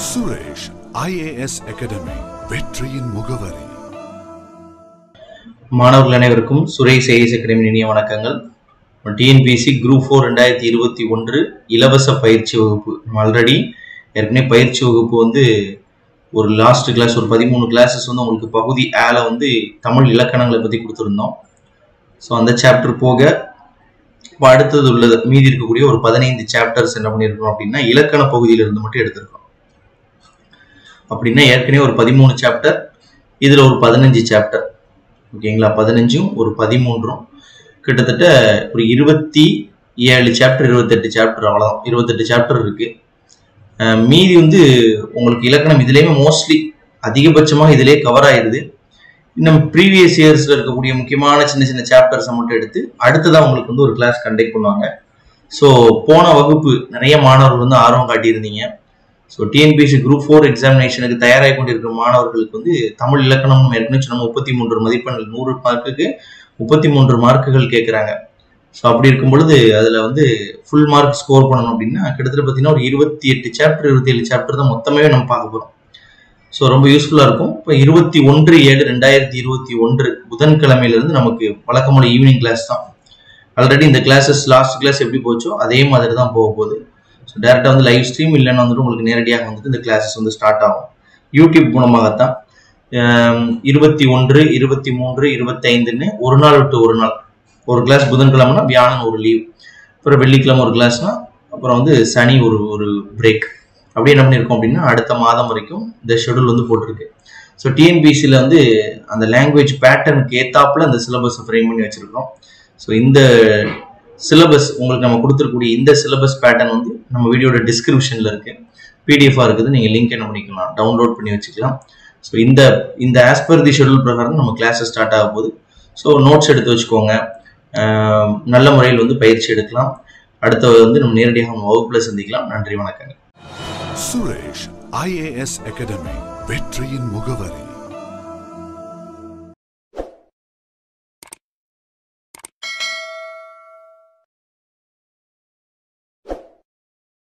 Suresh IAS academy வெற்றியின் முகவரி மாணவர்கள் அனைவருக்கும் சுரேஷ் ஐஎஸ் அகாடமி இனிய வணக்கங்கள் டிஎன்பிஎஸ்சி குரூப் ஃபோர் ரெண்டாயிரத்தி இருபத்தி ஒன்று இலவச பயிற்சி வகுப்பு ஆல்ரெடி ஏற்கனவே பயிற்சி வகுப்பு வந்து ஒரு லாஸ்ட் கிளாஸ் ஒரு பதிமூணு கிளாஸஸ் வந்து உங்களுக்கு பகுதி ஏல வந்து தமிழ் இலக்கணங்களை பற்றி கொடுத்துருந்தோம் ஸோ அந்த சாப்டர் போக இப்போ அடுத்தது உள்ளது மீதி இருக்கக்கூடிய ஒரு பதினைந்து சாப்டர்ஸ் என்ன பண்ணியிருக்கோம் அப்படின்னா இலக்கண பகுதியிலிருந்து மட்டும் எடுத்திருக்கோம் அப்படின்னா ஏற்கனவே ஒரு பதிமூணு சாப்டர் இதில் ஒரு பதினஞ்சு சாப்டர் ஓகேங்களா பதினஞ்சும் ஒரு பதிமூன்றும் கிட்டத்தட்ட ஒரு இருபத்தி ஏழு சாப்டர் இருபத்தெட்டு சாப்டர் அவ்வளோதான் இருபத்தெட்டு சாப்டர் இருக்கு அஹ் மீதி வந்து உங்களுக்கு இலக்கணம் இதுலேயுமே மோஸ்ட்லி அதிகபட்சமாக இதிலே கவர் ஆயிடுது இன்னும் ப்ரீவியஸ் இயர்ஸில் இருக்கக்கூடிய முக்கியமான சின்ன சின்ன சாப்டர்ஸை மட்டும் எடுத்து அடுத்ததான் உங்களுக்கு வந்து ஒரு கிளாஸ் கண்டக்ட் பண்ணுவாங்க ஸோ போன வகுப்பு நிறைய மாணவர்கள் வந்து ஆர்வம் காட்டியிருந்தீங்க ஸோ டிஎன்பிஎஸ்சி குரூப் ஃபோர் எக்ஸாமினேஷனுக்கு தயாராகி கொண்டிருக்கிற மாணவர்களுக்கு வந்து தமிழ் இலக்கணம் ஏற்கனவே சொன்ன முப்பத்தி மூன்று மதிப்பெண்கள் நூறு மார்க்குக்கு முப்பத்தி மூன்று மார்க்குகள் கேட்குறாங்க ஸோ அப்படி இருக்கும் பொழுது அதில் வந்து ஃபுல் மார்க் ஸ்கோர் பண்ணணும் அப்படின்னா கிட்டத்தட்ட பார்த்தீங்கன்னா ஒரு இருபத்தி எட்டு சாப்டர் இருபத்தி ஏழு சாப்டர் தான் மொத்தமே நம்ம பார்க்க போகிறோம் ஸோ ரொம்ப யூஸ்ஃபுல்லாக இருக்கும் இப்போ இருபத்தி ஒன்று ஏழு ரெண்டாயிரத்தி இருபத்தி ஒன்று புதன்கிழமையிலேருந்து நமக்கு வழக்கமான ஈவினிங் கிளாஸ் தான் ஆல்ரெடி இந்த கிளாஸஸ் லாஸ்ட் கிளாஸ் எப்படி போச்சோ அதே மாதிரி தான் போக போகுது ஸோ டேரெக்டாக வந்து லைவ் ஸ்ட்ரீம் இல்லைன்னா வந்துட்டு உங்களுக்கு நேரடியாக வந்துட்டு இந்த கிளாஸஸ் வந்து ஸ்டார்ட் ஆகும் யூடியூப் மூலமாகத்தான் இருபத்தி ஒன்று இருபத்தி மூன்று இருபத்தைந்துன்னு ஒரு நாள் விட்டு ஒரு நாள் ஒரு கிளாஸ் புதன்கிழமைனா வியாழன் ஒரு லீவ் அப்புறம் வெள்ளிக்கிழமை ஒரு கிளாஸ்னா அப்புறம் வந்து சனி ஒரு ஒரு பிரேக் அப்படி என்ன பண்ணியிருக்கோம் அப்படின்னா அடுத்த மாதம் வரைக்கும் இந்த ஷெடியூல் வந்து போட்டிருக்கு ஸோ டிஎன்பிசியில் வந்து அந்த லாங்குவேஜ் பேட்டர்னுக்கு ஏத்தாப்புல அந்த சிலபஸை ஃப்ரேம் பண்ணி வச்சிருக்கோம் ஸோ இந்த சிலபஸ் உங்களுக்கு நம்ம கொடுத்துருக்கூடிய இந்த சிலபஸ் பேட்டர்ன் வந்து நம்ம வீடியோட டிஸ்கிரிப்ஷனில் இருக்கு பிடிஎஃபாக இருக்குது நீங்கள் லிங்க் என்ன பண்ணிக்கலாம் டவுன்லோட் பண்ணி வச்சுக்கலாம் ஸோ இந்த இந்த ஆஸ் பர் தி ஷெடியூல் பிரகாரம் நம்ம கிளாஸஸ் ஸ்டார்ட் ஆக போகுது ஸோ நோட்ஸ் எடுத்து வச்சுக்கோங்க அஹ் நல்ல முறையில் வந்து பயிற்சி எடுக்கலாம் அடுத்த வந்து நம்ம நேரடியாக நம்ம வகுப்பில் சந்திக்கலாம் நன்றி வணக்கங்க சுரேஷ் ஐஏஎஸ் அகாடமி வெற்றியின் முகவரி